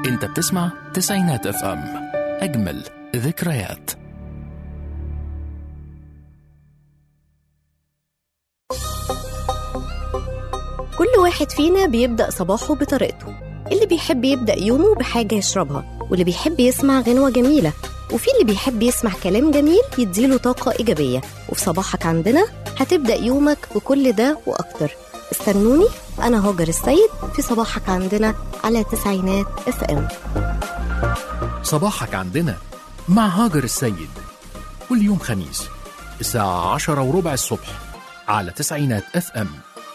انت بتسمع تسعينات اف ام اجمل ذكريات كل واحد فينا بيبدأ صباحه بطريقته اللي بيحب يبدأ يومه بحاجة يشربها واللي بيحب يسمع غنوة جميلة وفي اللي بيحب يسمع كلام جميل يديله طاقة إيجابية وفي صباحك عندنا هتبدأ يومك بكل ده وأكتر استنوني أنا هاجر السيد في صباحك عندنا على تسعينات اف ام صباحك عندنا مع هاجر السيد كل يوم خميس الساعة عشرة وربع الصبح على تسعينات اف ام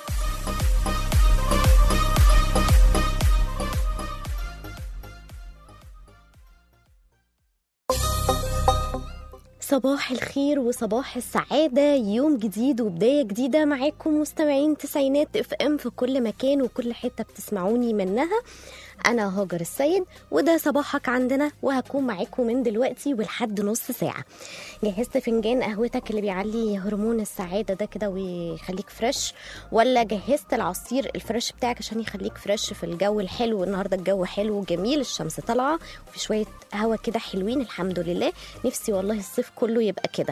صباح الخير وصباح السعادة يوم جديد وبداية جديدة معاكم مستمعين تسعينات اف ام في كل مكان وكل حتة بتسمعوني منها أنا هاجر السيد وده صباحك عندنا وهكون معاكم من دلوقتي ولحد نص ساعة جهزت فنجان قهوتك اللي بيعلي هرمون السعادة ده كده ويخليك فريش ولا جهزت العصير الفريش بتاعك عشان يخليك فريش في الجو الحلو النهاردة الجو حلو وجميل الشمس طالعة وفي شوية هوا كده حلوين الحمد لله نفسي والله الصيف كله يبقى كده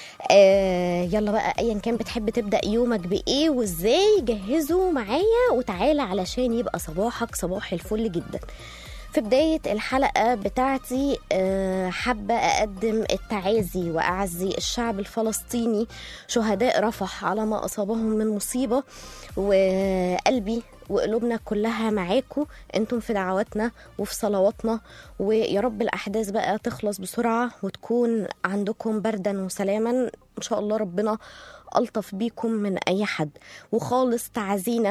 آه يلا بقى ايا كان بتحب تبدا يومك بايه وازاي جهزه معايا وتعالى علشان يبقى صباحك صباح الفل جدا في بداية الحلقة بتاعتي آه، حابة أقدم التعازي وأعزي الشعب الفلسطيني شهداء رفح على ما أصابهم من مصيبة وقلبي وقلوبنا كلها معاكم انتم في دعواتنا وفي صلواتنا ويا رب الأحداث بقى تخلص بسرعة وتكون عندكم بردا وسلاما إن شاء الله ربنا ألطف بيكم من أي حد وخالص تعزينا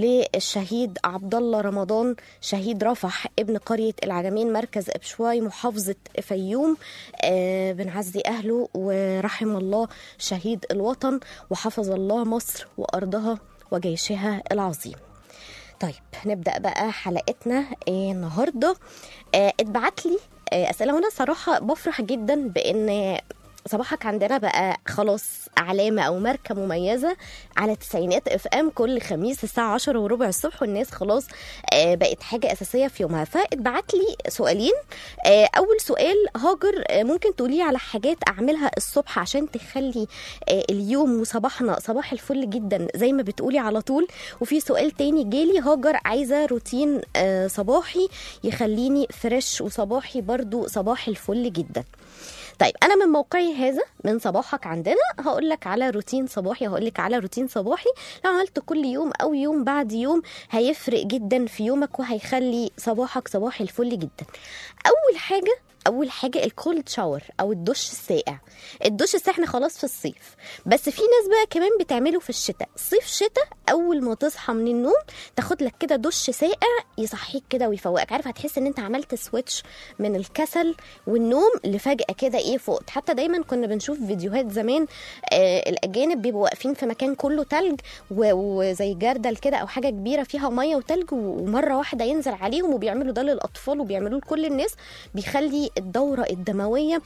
للشهيد عبد الله رمضان شهيد رفح ابن قرية العجمين مركز أبشواي محافظة فيوم آه بنعزي أهله ورحم الله شهيد الوطن وحفظ الله مصر وأرضها وجيشها العظيم طيب نبدأ بقى حلقتنا آه النهاردة آه اتبعت لي آه أسئلة وأنا صراحة بفرح جدا بإن صباحك عندنا بقى خلاص علامة أو ماركة مميزة على تسعينات اف ام كل خميس الساعة عشرة وربع الصبح والناس خلاص آه، بقت حاجة أساسية في يومها فاتبعت لي سؤالين آه، أول سؤال هاجر آه، ممكن تقولي على حاجات أعملها الصبح عشان تخلي آه، اليوم وصباحنا صباح الفل جدا زي ما بتقولي على طول وفي سؤال تاني جالي هاجر عايزة روتين آه، صباحي يخليني فريش وصباحي برضو صباح الفل جدا طيب انا من موقعي هذا من صباحك عندنا هقول لك على روتين صباحي هقول لك على روتين صباحي لو عملت كل يوم او يوم بعد يوم هيفرق جدا في يومك وهيخلي صباحك صباح الفل جدا اول حاجه اول حاجه الكولد شاور او الدش الساقع الدش الساقع احنا خلاص في الصيف بس في ناس بقى كمان بتعمله في الشتاء صيف شتاء اول ما تصحى من النوم تاخد لك كده دش ساقع يصحيك كده ويفوقك عارف هتحس ان انت عملت سويتش من الكسل والنوم لفجأة كده ايه فوقت حتى دايما كنا بنشوف فيديوهات زمان آه الاجانب بيبقوا واقفين في مكان كله تلج و- وزي جردل كده او حاجه كبيره فيها ميه وتلج ومره واحده ينزل عليهم وبيعملوا ده للاطفال وبيعملوه لكل الناس بيخلي الدوره الدمويه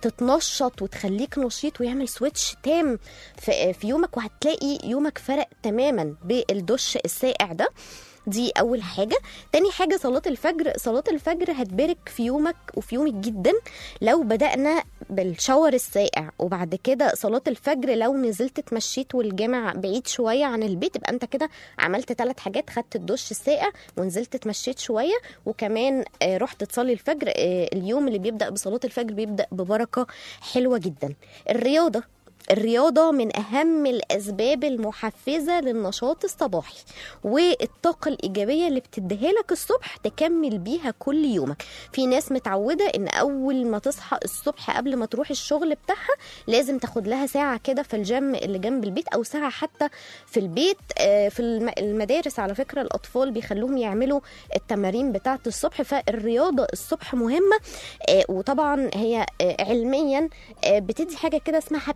تتنشط وتخليك نشيط ويعمل سويتش تام في, في يومك وهتلاقي يومك فرق تماما بالدش الساقع ده دي اول حاجه تاني حاجه صلاه الفجر صلاه الفجر هتبارك في يومك وفي يومك جدا لو بدانا بالشاور الساقع وبعد كده صلاه الفجر لو نزلت اتمشيت والجامع بعيد شويه عن البيت يبقى انت كده عملت ثلاث حاجات خدت الدش الساقع ونزلت اتمشيت شويه وكمان آه، رحت تصلي الفجر آه، اليوم اللي بيبدا بصلاه الفجر بيبدا ببركه حلوه جدا الرياضه الرياضة من أهم الأسباب المحفزة للنشاط الصباحي والطاقة الإيجابية اللي بتديها لك الصبح تكمل بيها كل يومك في ناس متعودة إن أول ما تصحى الصبح قبل ما تروح الشغل بتاعها لازم تاخد لها ساعة كده في الجيم اللي جنب البيت أو ساعة حتى في البيت آه، في الم- المدارس على فكرة الأطفال بيخلوهم يعملوا التمارين بتاعة الصبح فالرياضة الصبح مهمة آه، وطبعا هي آه، علميا آه، بتدي حاجة كده اسمها هابي كيميكال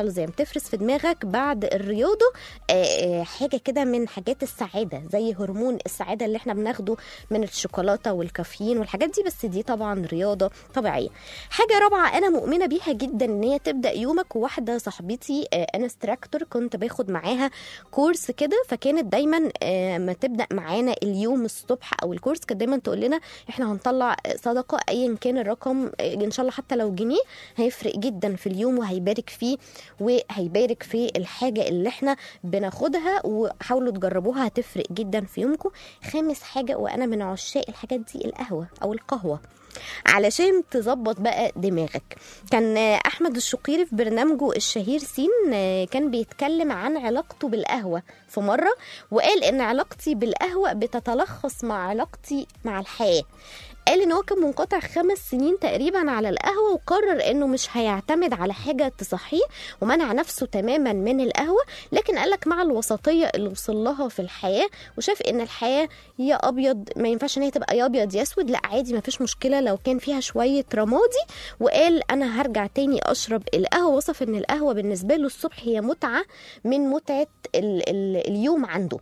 كيميكالز يعني بتفرز في دماغك بعد الرياضه آه، آه، حاجه كده من حاجات السعاده زي هرمون السعاده اللي احنا بناخده من الشوكولاته والكافيين والحاجات دي بس دي طبعا رياضه طبيعيه حاجه رابعه انا مؤمنه بيها جدا ان هي تبدا يومك وواحده صاحبتي آه، انستراكتور كنت باخد معاها كورس كده فكانت دايما آه، ما تبدا معانا اليوم الصبح او الكورس كانت دايما تقول لنا احنا هنطلع صدقه ايا كان الرقم آه، ان شاء الله حتى لو جنيه هيفرق جدا في اليوم وهيبارك فيه وهيبارك في الحاجه اللي احنا بناخدها وحاولوا تجربوها هتفرق جدا في يومكم خامس حاجه وانا من عشاق الحاجات دي القهوه او القهوه علشان تظبط بقى دماغك كان آه، احمد الشقيري في برنامجه الشهير سين آه، كان بيتكلم عن علاقته بالقهوه في مره وقال ان علاقتي بالقهوه بتتلخص مع علاقتي مع الحياه قال ان هو كان منقطع خمس سنين تقريبا على القهوه وقرر انه مش هيعتمد على حاجه تصحيه ومنع نفسه تماما من القهوه لكن قالك مع الوسطيه اللي وصل لها في الحياه وشاف ان الحياه يا ابيض ما ينفعش ان هي تبقى يا ابيض يا اسود لا عادي ما فيش مشكله لو كان فيها شويه رمادي وقال انا هرجع تاني اشرب القهوه وصف ان القهوه بالنسبه له الصبح هي متعه من متعه ال ال اليوم عنده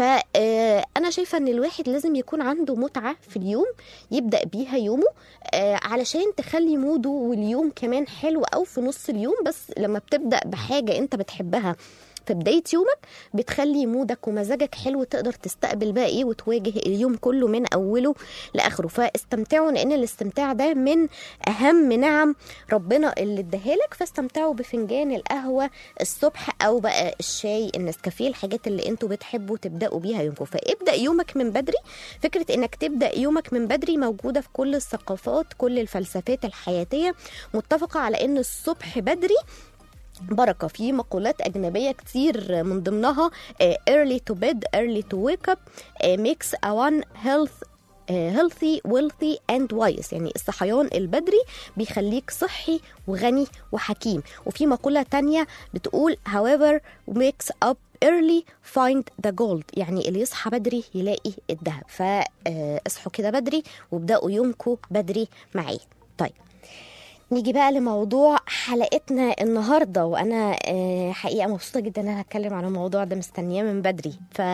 فانا شايفه ان الواحد لازم يكون عنده متعه في اليوم يبدا بيها يومه آه، علشان تخلي موده واليوم كمان حلو او في نص اليوم بس لما بتبدا بحاجه انت بتحبها في بداية يومك بتخلي مودك ومزاجك حلو تقدر تستقبل بقى ايه وتواجه اليوم كله من اوله لاخره فاستمتعوا لان الاستمتاع ده من اهم نعم ربنا اللي اداهالك فاستمتعوا بفنجان القهوة الصبح او بقى الشاي النسكافيه الحاجات اللي انتوا بتحبوا تبداوا بيها يومكم فابدا يومك من بدري فكرة انك تبدا يومك من بدري موجودة في كل الثقافات كل الفلسفات الحياتية متفقة على ان الصبح بدري بركة في مقولات أجنبية كتير من ضمنها آه، early to bed early to wake up آه، makes a one health آه، healthy wealthy and wise يعني الصحيان البدري بيخليك صحي وغني وحكيم وفي مقولة تانية بتقول however wakes up early find the gold يعني اللي يصحى بدري يلاقي الذهب فاصحوا كده بدري وابدأوا يومكم بدري معايا طيب نيجي بقى لموضوع حلقتنا النهارده وانا آه، حقيقه مبسوطه جدا ان انا هتكلم عن الموضوع ده مستنياه من بدري ف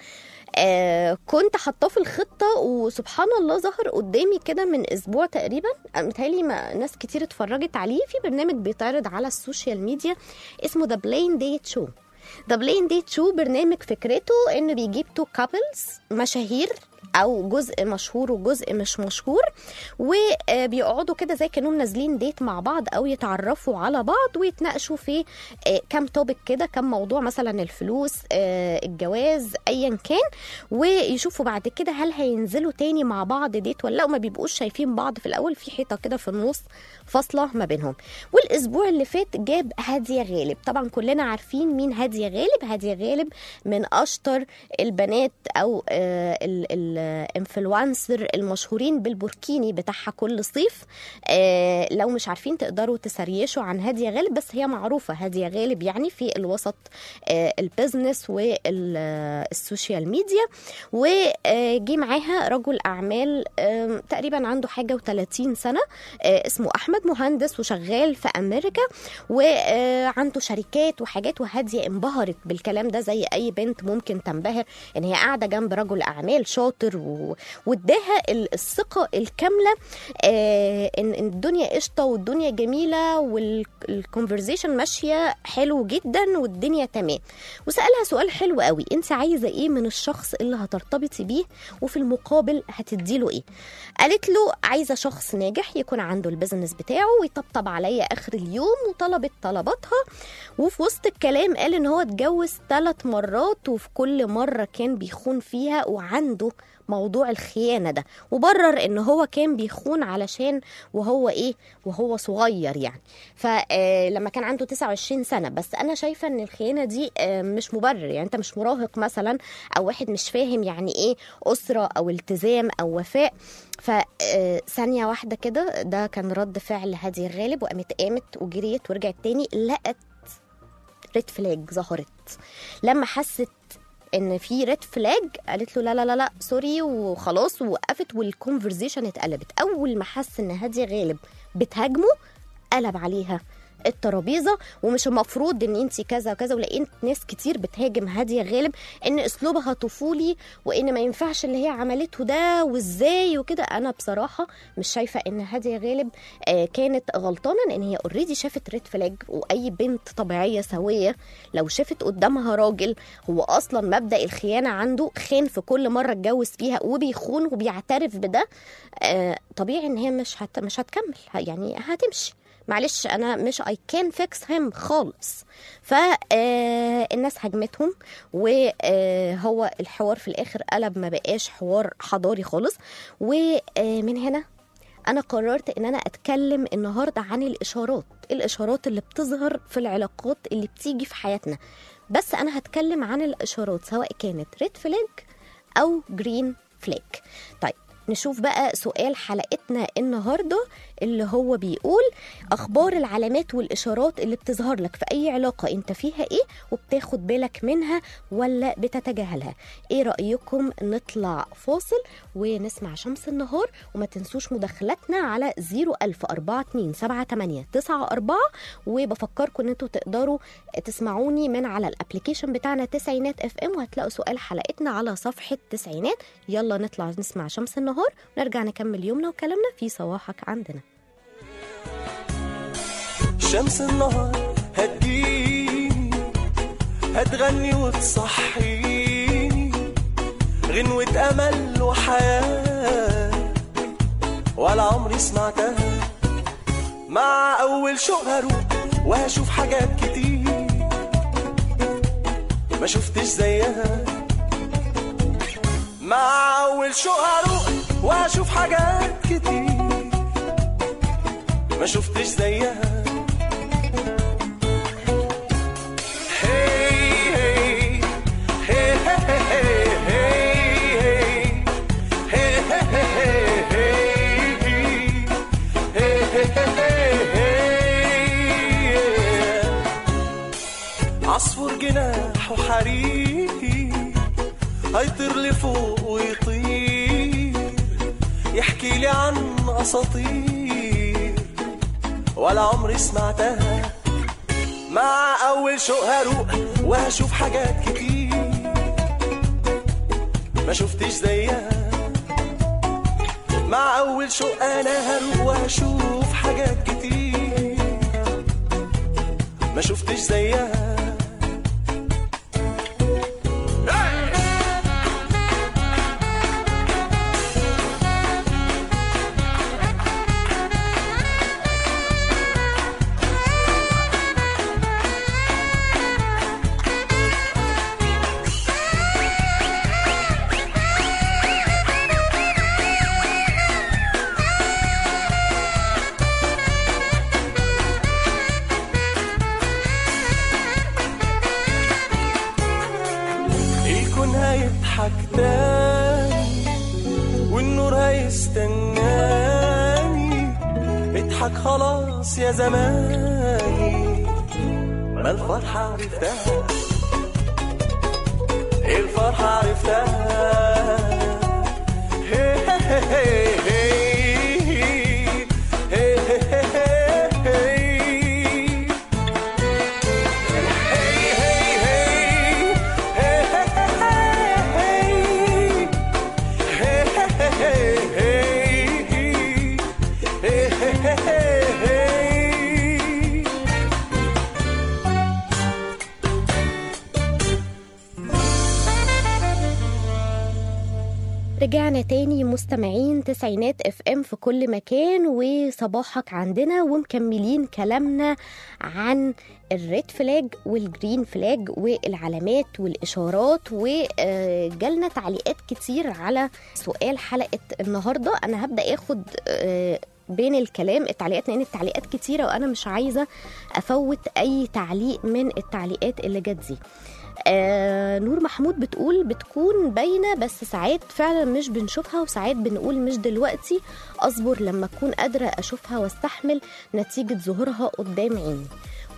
آه، كنت حاطاه في الخطه وسبحان الله ظهر قدامي كده من اسبوع تقريبا آه، متهيألي ما ناس كتير اتفرجت عليه في برنامج بيتعرض على السوشيال ميديا اسمه ذا بلين ديت شو ذا بلين ديت شو برنامج فكرته انه بيجيب تو كابلز مشاهير او جزء مشهور وجزء مش مشهور وبيقعدوا كده زي كانهم نازلين ديت مع بعض او يتعرفوا على بعض ويتناقشوا في آه، كام توبك كده كام موضوع مثلا الفلوس آه، الجواز ايا كان ويشوفوا بعد كده هل هينزلوا تاني مع بعض ديت ولا لا وما بيبقوش شايفين بعض في الاول في حيطه كده في النص فاصله ما بينهم والاسبوع اللي فات جاب هاديه غالب طبعا كلنا عارفين مين هاديه غالب هاديه غالب من اشطر البنات او الانفلونسر المشهورين بالبوركيني بتاعها كل صيف آه، لو مش عارفين تقدروا تسريشوا عن هاديه غالب بس هي معروفه هاديه غالب يعني في الوسط آه، البيزنس والسوشيال ميديا وجي معاها رجل اعمال آم، تقريبا عنده حاجه و30 سنه آه، اسمه احمد مهندس وشغال في امريكا وعنده شركات وحاجات وهاديه انبهرت بالكلام ده زي اي بنت ممكن تنبهر ان هي قاعده جنب رجل اعمال شاطر و... واداها ال- الثقه الكامله آه، ان إن الدنيا قشطه والدنيا جميله والكونفرزيشن ماشيه حلو جدا والدنيا تمام وسالها سؤال حلو قوي انت عايزه ايه من الشخص اللي هترتبطي بيه وفي المقابل هتديله ايه قالت له عايزه شخص ناجح يكون عنده البيزنس بتاعه ويطبطب عليا اخر اليوم وطلبت طلباتها وفي وسط الكلام قال ان هو اتجوز ثلاث مرات وفي كل مره كان بيخون فيها وعنده موضوع الخيانة ده وبرر ان هو كان بيخون علشان وهو ايه وهو صغير يعني فلما كان عنده 29 سنة بس انا شايفة ان الخيانة دي آه، مش مبرر يعني انت مش مراهق مثلا او واحد مش فاهم يعني ايه اسرة او التزام او وفاء فثانية واحدة كده ده كان رد فعل هادي غالب وقامت قامت وجريت ورجعت تاني لقت ريد فلاج ظهرت لما حست ان في ريد فلاج قالت له لا لا لا لا سوري وخلاص ووقفت والكونفرزيشن اتقلبت اول ما حس ان هاديه غالب بتهاجمه قلب عليها الترابيزه ومش المفروض ان انت كذا وكذا ولقيت ناس كتير بتهاجم هاديه غالب ان اسلوبها طفولي وان ما ينفعش اللي هي عملته ده وازاي وكده انا بصراحه مش شايفه ان هاديه غالب آه، كانت غلطانه لان هي اوريدي شافت ريد فلاج واي بنت طبيعيه سويه لو شافت قدامها راجل هو اصلا مبدا الخيانه عنده خان في كل مره اتجوز فيها وبيخون وبيعترف بده آه، طبيعي ان هي مش هت... مش هتكمل ه- يعني هتمشي معلش انا مش اي كان فيكس هيم خالص فالناس هجمتهم وهو الحوار في الاخر قلب ما بقاش حوار حضاري خالص ومن هنا انا قررت ان انا اتكلم النهارده عن الاشارات الاشارات اللي بتظهر في العلاقات اللي بتيجي في حياتنا بس انا هتكلم عن الاشارات سواء كانت ريد فلاج او جرين فلاج طيب نشوف بقى سؤال حلقتنا النهارده اللي هو بيقول اخبار العلامات والاشارات اللي بتظهر لك في اي علاقه انت فيها ايه وبتاخد بالك منها ولا بتتجاهلها ايه رايكم نطلع فاصل ونسمع شمس النهار وما تنسوش مداخلاتنا على 010427894 وبفكركم ان انتوا تقدروا تسمعوني من على الابلكيشن بتاعنا تسعينات اف ام وهتلاقوا سؤال حلقتنا على صفحه تسعينات يلا نطلع نسمع شمس النهار ونرجع نكمل يومنا وكلامنا في صباحك عندنا شمس النهار هتجيني هتغني وتصحيني غنوة أمل وحياة ولا عمري سمعتها مع أول شوق هروح وهشوف حاجات كتير ما شفتش زيها مع أول شوق هروح وهشوف حاجات كتير ما شفتش زيها هي هي هي هي عصفور جناح وحرير هيطير لفوق ويطير يحكي لي عن اساطير ولا عمري سمعتها مع اول شوق هروق وهشوف حاجات كتير ما شفتش زيها مع اول شوق انا هروق وهشوف حاجات كتير ما شفتش زيها الكون هيضحك تاني والنور هيستناني اضحك خلاص يا زماني ما الفرحة عرفتها الفرحة عرفتها هي هي هي هي هي هي رجعنا تاني مستمعين تسعينات اف ام في كل مكان وصباحك عندنا ومكملين كلامنا عن الريد فلاج والجرين فلاج والعلامات والاشارات وجالنا تعليقات كتير على سؤال حلقه النهارده انا هبدا اخد آه، بين الكلام التعليقات لان التعليقات كتيره وانا مش عايزه افوت اي تعليق من التعليقات اللي جت دي آه نور محمود بتقول بتكون باينة بس ساعات فعلا مش بنشوفها وساعات بنقول مش دلوقتي أصبر لما أكون قادرة أشوفها واستحمل نتيجة ظهورها قدام عيني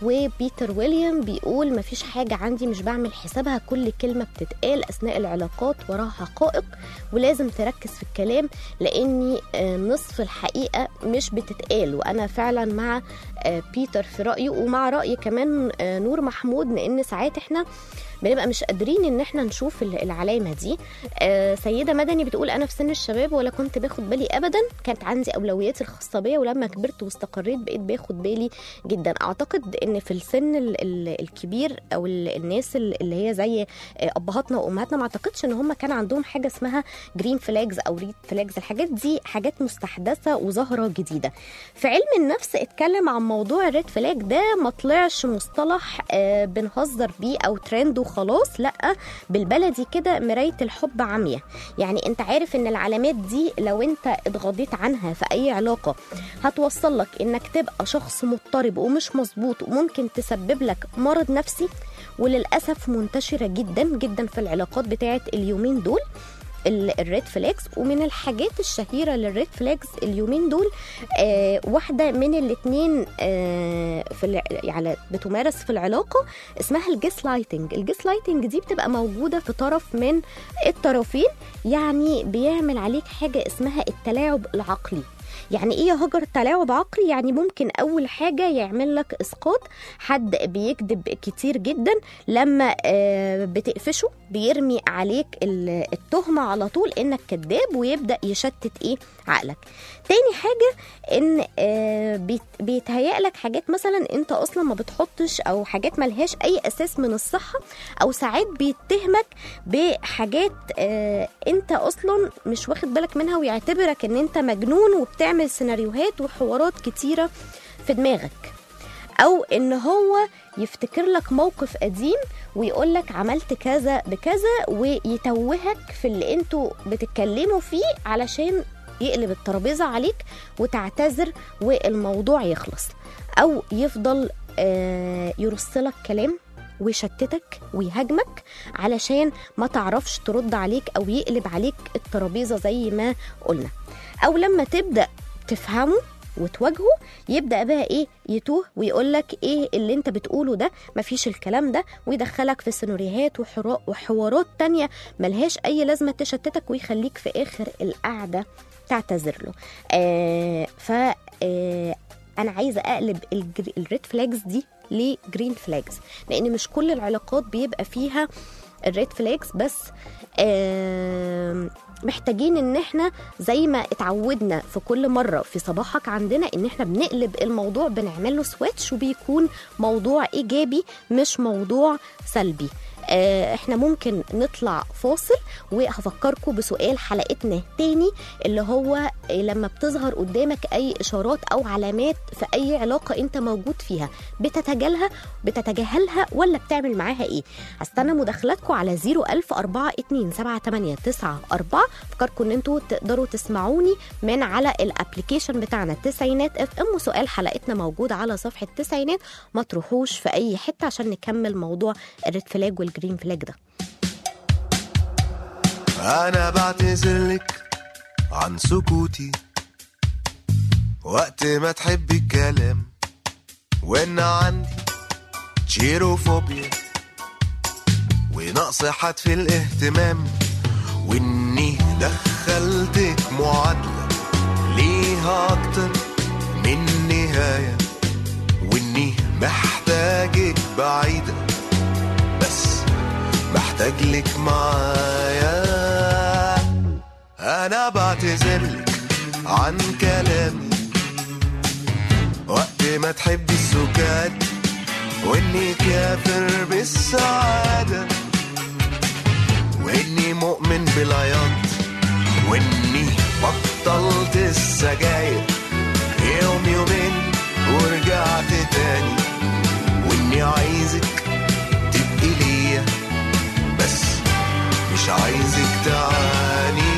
وبيتر ويليام بيقول مفيش حاجة عندي مش بعمل حسابها كل كلمة بتتقال أثناء العلاقات وراها حقائق ولازم تركز في الكلام لأني آه، نصف الحقيقة مش بتتقال وأنا فعلا مع آه، بيتر في رأيه ومع رأي كمان آه، نور محمود لأن ساعات احنا بنبقى مش قادرين ان احنا نشوف ال- العلامه دي آه سيده مدني بتقول انا في سن الشباب ولا كنت باخد بالي ابدا كانت عندي اولوياتي الخاصه بيا ولما كبرت واستقريت بقيت باخد بالي جدا اعتقد ان في السن ال- ال- الكبير او ال- الناس ال- اللي هي زي آه، ابهاتنا وامهاتنا ما اعتقدش ان هم كان عندهم حاجه اسمها جرين فلاجز او ريد فلاجز الحاجات دي حاجات مستحدثه وظاهره جديده في علم النفس اتكلم عن موضوع الريد فلاج ده ما طلعش مصطلح آه، بنهزر بيه او ترند وخلاص لا بالبلدي كده مرايه الحب عمياء يعني انت عارف ان العلامات دي لو انت اتغاضيت عنها في اي علاقه هتوصل لك انك تبقى شخص مضطرب ومش مظبوط وممكن تسبب لك مرض نفسي وللاسف منتشره جدا جدا في العلاقات بتاعت اليومين دول ال- الريد فلاجز ومن الحاجات الشهيرة للريد فلاجز اليومين دول آه واحدة من الاتنين آه في الع- يعني بتمارس في العلاقة اسمها الجيس لايتنج الجيس لايتنج دي بتبقى موجودة في طرف من الطرفين يعني بيعمل عليك حاجة اسمها التلاعب العقلي يعني ايه يا هاجر تلاعب عقلي يعني ممكن اول حاجه يعمل لك اسقاط حد بيكذب كتير جدا لما آه، بتقفشه بيرمي عليك ال- التهمه على طول انك كذاب ويبدا يشتت ايه عقلك تاني حاجه ان آه، بيت- بيتهيأ لك حاجات مثلا انت اصلا ما بتحطش او حاجات ملهاش اي اساس من الصحه او ساعات بيتهمك بحاجات آه، انت اصلا مش واخد بالك منها ويعتبرك ان انت مجنون وبتعمل سيناريوهات وحوارات كتيره في دماغك او ان هو يفتكر لك موقف قديم ويقول لك عملت كذا بكذا ويتوهك في اللي انتوا بتتكلموا فيه علشان يقلب الترابيزه عليك وتعتذر والموضوع يخلص او يفضل آه، يرسلك كلام ويشتتك ويهاجمك علشان ما تعرفش ترد عليك او يقلب عليك الترابيزه زي ما قلنا او لما تبدا تفهمه وتواجهه يبدا بقى ايه يتوه ويقول لك ايه اللي انت بتقوله ده مفيش الكلام ده ويدخلك في سيناريوهات وحرا- وحوارات تانية ملهاش اي لازمه تشتتك ويخليك في اخر القعده تعتذر له آه ف آه انا عايزه اقلب الجر- الريد فلاجز دي لجرين فلاجز لان مش كل العلاقات بيبقى فيها الريد فلاجز بس آم، محتاجين ان احنا زي ما اتعودنا في كل مره في صباحك عندنا ان احنا بنقلب الموضوع بنعمل له سويتش وبيكون موضوع ايجابي مش موضوع سلبي آه، احنا ممكن نطلع فاصل وهفكركم بسؤال حلقتنا تاني اللي هو آه، لما بتظهر قدامك اي اشارات او علامات في اي علاقه انت موجود فيها بتتجاهلها بتتجاهلها ولا بتعمل معاها ايه هستنى مداخلاتكم على 010427894 فكركم ان انتوا تقدروا تسمعوني من على الابلكيشن بتاعنا التسعينات اف ام وسؤال حلقتنا موجود على صفحه التسعينات ما تروحوش في اي حته عشان نكمل موضوع الريد فلاج والجرين فلاج ده انا بعتذرلك عن سكوتي وقت ما تحبي الكلام وان عندي تشيروفوبيا ونقص حد في الاهتمام واني دخلتك معادلة ليها اكتر من نهاية واني محتاجك بعيدة بس محتاج لك معايا انا بعتذرلك عن كلامي وقت ما تحبي السكات واني كافر بالسعادة واني مؤمن بالعياط واني بطلت السجاير يوم يومين ورجعت تاني واني عايزك تبقي ليا بس مش عايزك تعاني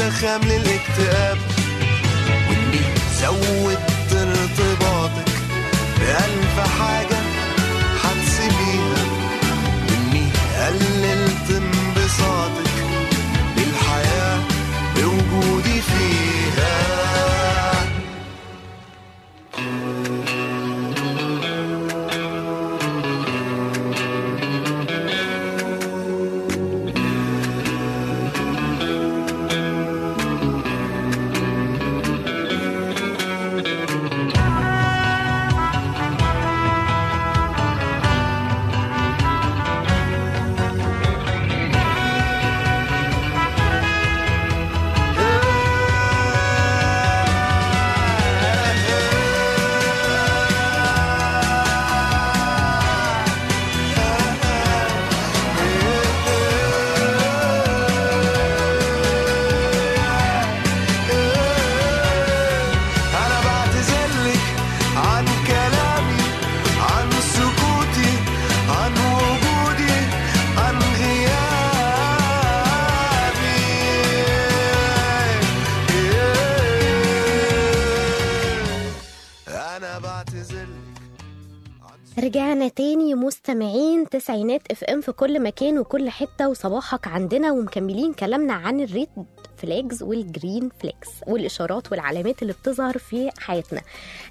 خام للاكتئاب واني زودت ارتباطك بألف حاجة هتسيبيها واني قللت انبساطك بالحياة بوجودي فيها أنا بعتذرلك عن كلامي عن سكوتي عن وجودي عن غيابي أنا بعتذرلك عن رجعنا تاني مستمعين تسعينات اف ام في كل مكان وكل حته وصباحك عندنا ومكملين كلامنا عن الريد فلاجز والجرين فلاجز والاشارات والعلامات اللي بتظهر في حياتنا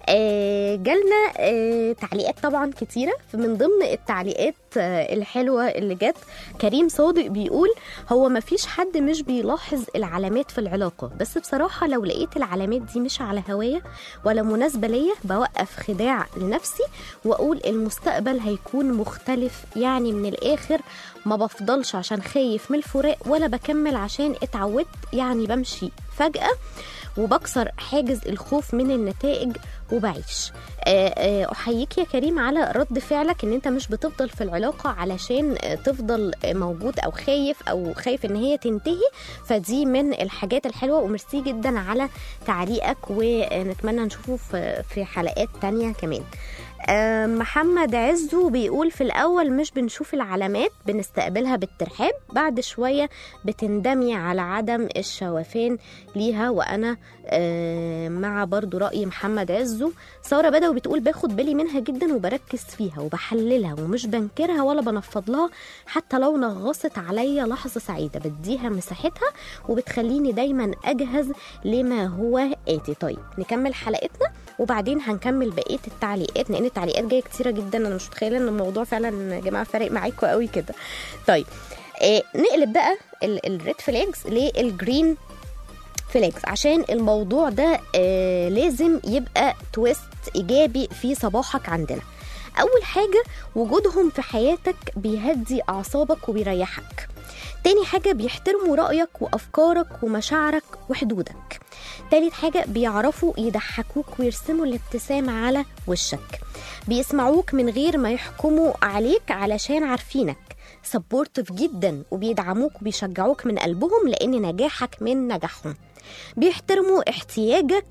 آه جالنا آه تعليقات طبعا كتيره من ضمن التعليقات آه الحلوه اللي جت كريم صادق بيقول هو ما فيش حد مش بيلاحظ العلامات في العلاقه بس بصراحه لو لقيت العلامات دي مش على هوايه ولا مناسبه ليا بوقف خداع لنفسي واقول المستقبل هيكون مختلف يعني من الاخر ما بفضلش عشان خايف من الفراق ولا بكمل عشان اتعودت يعني بمشي فجأة وبكسر حاجز الخوف من النتائج وبعيش آه، آه، احييك يا كريم على رد فعلك ان انت مش بتفضل في العلاقه علشان آه، تفضل آه، موجود او خايف او خايف ان هي تنتهي فدي من الحاجات الحلوه وميرسي جدا على تعليقك ونتمنى نشوفه في في حلقات تانية كمان آه، محمد عزو بيقول في الأول مش بنشوف العلامات بنستقبلها بالترحاب بعد شوية بتندمي على عدم الشوفان ليها وأنا آه، مع برضو رأي محمد عزو سارة بدوي بتقول باخد بالي منها جدا وبركز فيها وبحللها ومش بنكرها ولا بنفض لها حتى لو نغصت عليا لحظة سعيدة بديها مساحتها وبتخليني دايما أجهز لما هو آتي طيب نكمل حلقتنا وبعدين هنكمل بقيه التعليقات لان التعليقات جايه كتيره جدا انا مش متخيله ان الموضوع فعلا يا جماعه فارق معاكم قوي كده طيب آه نقلب بقى الريد فلاجز للجرين فلاجز عشان الموضوع ده آه لازم يبقى تويست ايجابي في صباحك عندنا اول حاجه وجودهم في حياتك بيهدي اعصابك وبيريحك تاني حاجة بيحترموا رأيك وأفكارك ومشاعرك وحدودك تالت حاجة بيعرفوا يضحكوك ويرسموا الابتسامة على وشك بيسمعوك من غير ما يحكموا عليك علشان عارفينك سبورتيف جدا وبيدعموك وبيشجعوك من قلبهم لأن نجاحك من نجاحهم بيحترموا احتياجك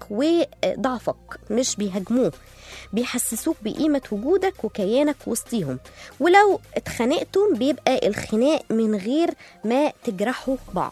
وضعفك مش بيهاجموه بيحسسوك بقيمة وجودك وكيانك وسطيهم ولو اتخانقتم بيبقى الخناق من غير ما تجرحوا بعض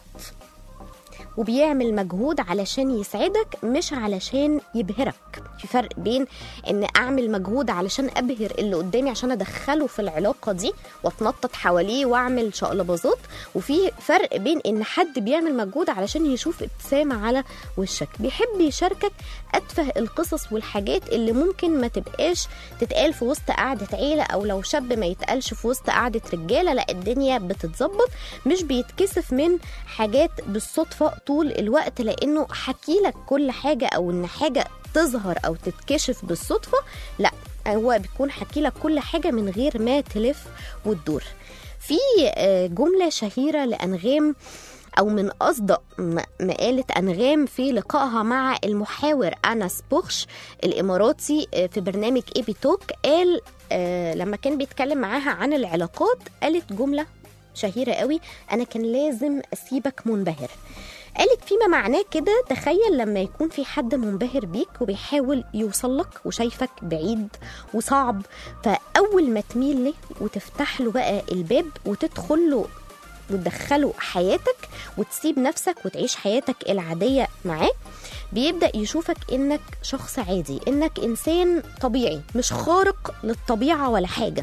وبيعمل مجهود علشان يسعدك مش علشان يبهرك في فرق بين ان اعمل مجهود علشان ابهر اللي قدامي عشان ادخله في العلاقه دي واتنطط حواليه واعمل شقلباظات وفي فرق بين ان حد بيعمل مجهود علشان يشوف ابتسامه على وشك بيحب يشاركك اتفه القصص والحاجات اللي ممكن ما تبقاش تتقال في وسط قعده عيله او لو شاب ما يتقالش في وسط قعده رجاله لا الدنيا بتتظبط مش بيتكسف من حاجات بالصدفه طول الوقت لانه حكي لك كل حاجه او ان حاجه تظهر او تتكشف بالصدفه لا هو بيكون حكي لك كل حاجه من غير ما تلف وتدور في آه، جمله شهيره لانغام او من اصدق م- مقاله انغام في لقائها مع المحاور انس بوخش الاماراتي آه، في برنامج ايبي توك قال آه، لما كان بيتكلم معاها عن العلاقات قالت جمله شهيره قوي انا كان لازم اسيبك منبهر قالت فيما معناه كده تخيل لما يكون في حد منبهر بيك وبيحاول يوصل لك وشايفك بعيد وصعب فأول ما تميل له وتفتح له بقى الباب وتدخل له وتدخله حياتك وتسيب نفسك وتعيش حياتك العاديه معاه بيبدا يشوفك انك شخص عادي انك انسان طبيعي مش خارق للطبيعه ولا حاجه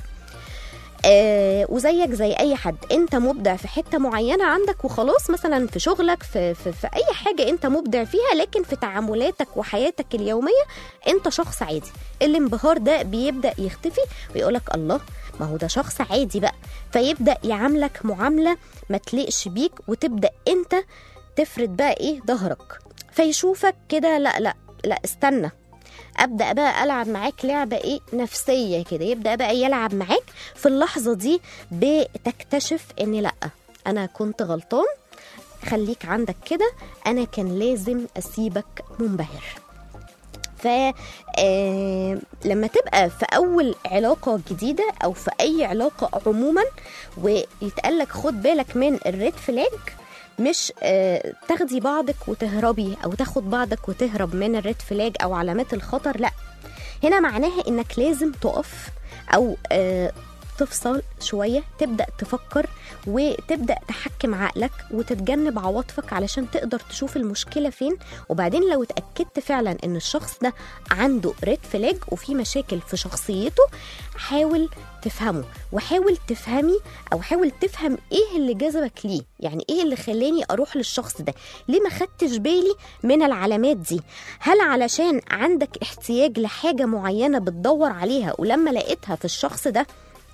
آه وزيك زي اي حد انت مبدع في حته معينه عندك وخلاص مثلا في شغلك في, في, في اي حاجه انت مبدع فيها لكن في تعاملاتك وحياتك اليوميه انت شخص عادي الانبهار ده بيبدا يختفي ويقولك الله ما هو ده شخص عادي بقى فيبدا يعاملك معامله ما تليقش بيك وتبدا انت تفرد بقى ايه ظهرك فيشوفك كده لا لا لا استنى ابدا بقى العب معاك لعبه ايه نفسيه كده يبدا بقى يلعب معاك في اللحظه دي بتكتشف ان لا انا كنت غلطان خليك عندك كده انا كان لازم اسيبك منبهر ف آه، لما تبقى في اول علاقه جديده او في اي علاقه عموما ويتقالك خد بالك من الريد فلاج مش آه، تاخدي بعضك وتهربي او تاخد بعضك وتهرب من الريد فلاج او علامات الخطر لا هنا معناها انك لازم تقف او آه، تفصل شويه تبدا تفكر وتبدا تحكم عقلك وتتجنب عواطفك علشان تقدر تشوف المشكله فين وبعدين لو اتاكدت فعلا ان الشخص ده عنده ريد فلاج وفي مشاكل في شخصيته حاول تفهمه وحاول تفهمي او حاول تفهم ايه اللي جذبك ليه يعني ايه اللي خلاني اروح للشخص ده ليه ما خدتش بالي من العلامات دي هل علشان عندك احتياج لحاجه معينه بتدور عليها ولما لقيتها في الشخص ده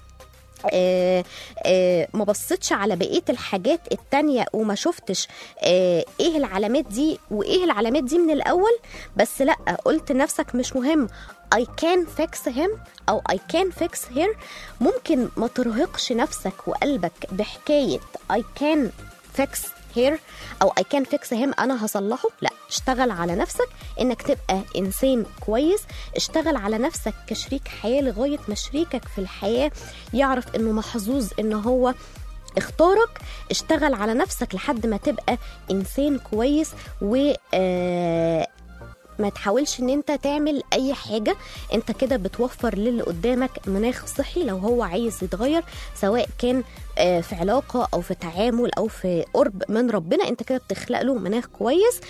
آه آه ما بصيتش على بقيه الحاجات التانية وما شفتش آه ايه العلامات دي وايه العلامات دي من الاول بس لا قلت نفسك مش مهم I can fix him أو I can fix her ممكن ما ترهقش نفسك وقلبك بحكاية I can fix her أو I can fix him أنا هصلحه لا اشتغل على نفسك إنك تبقى إنسان كويس اشتغل على نفسك كشريك حياة لغاية ما شريكك في الحياة يعرف إنه محظوظ إن هو اختارك اشتغل على نفسك لحد ما تبقى انسان كويس و آه ما تحاولش ان انت تعمل اي حاجه انت كده بتوفر للي قدامك مناخ صحي لو هو عايز يتغير سواء كان آه، في علاقه او في تعامل او في قرب من ربنا انت كده بتخلق له مناخ كويس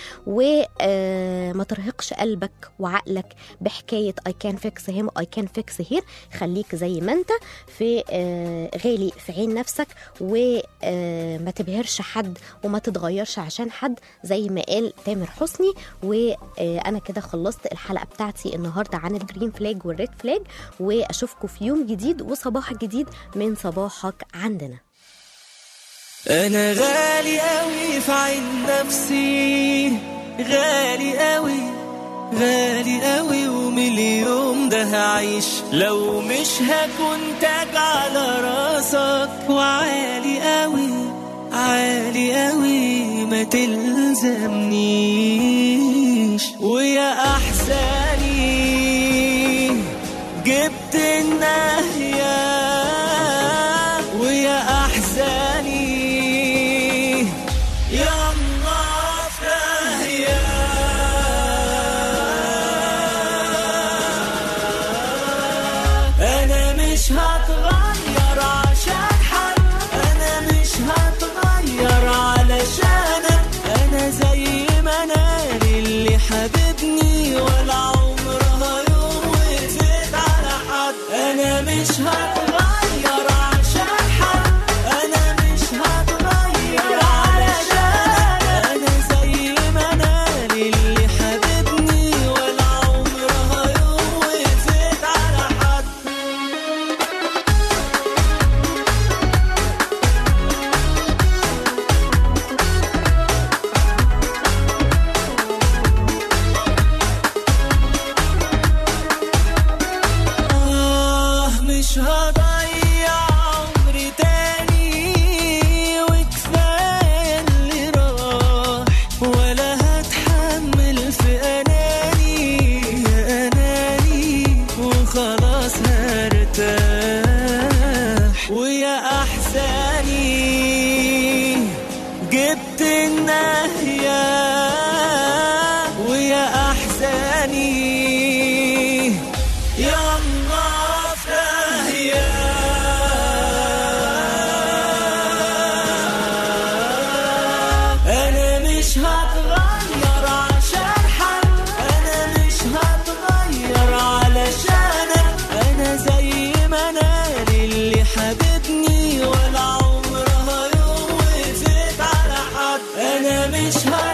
وما ترهقش قلبك وعقلك بحكايه I can fix him I can fix here خليك زي ما انت في آه، غالي في عين نفسك وما تبهرش حد وما تتغيرش عشان حد زي ما قال تامر حسني وانا كده خلصت الحلقه بتاعتي النهارده عن الجرين فلاج والريد فلاج واشوفكم في يوم جديد وصباح جديد من صباحك عندنا انا غالي قوي في عين نفسي غالي قوي غالي قوي ومن اليوم ده هعيش لو مش هكون تاج على راسك وعالي قوي عالي قوي ما تلزمنيش ويا احزاني جبت النهيه ويا احزاني يا الله فهيا انا مش هتغير عشان حد انا مش هتغير علشانك انا زي ما انا اللي حبيبني ولا عمرها يوم وقفت على حد انا مش هتغير عشان حد انا مش هتغير علشانك انا زي ما انا اللي حبيبني ولا عمرها يوم وقفت على حد آه مش هضيع عمري تاني وكفاية اللي راح ولا هتحمل في أناني يا أناني وخلاص هرتاح ويا أحزاني جبت النهيه ويا احزاني يا الله فهيا مش هعيش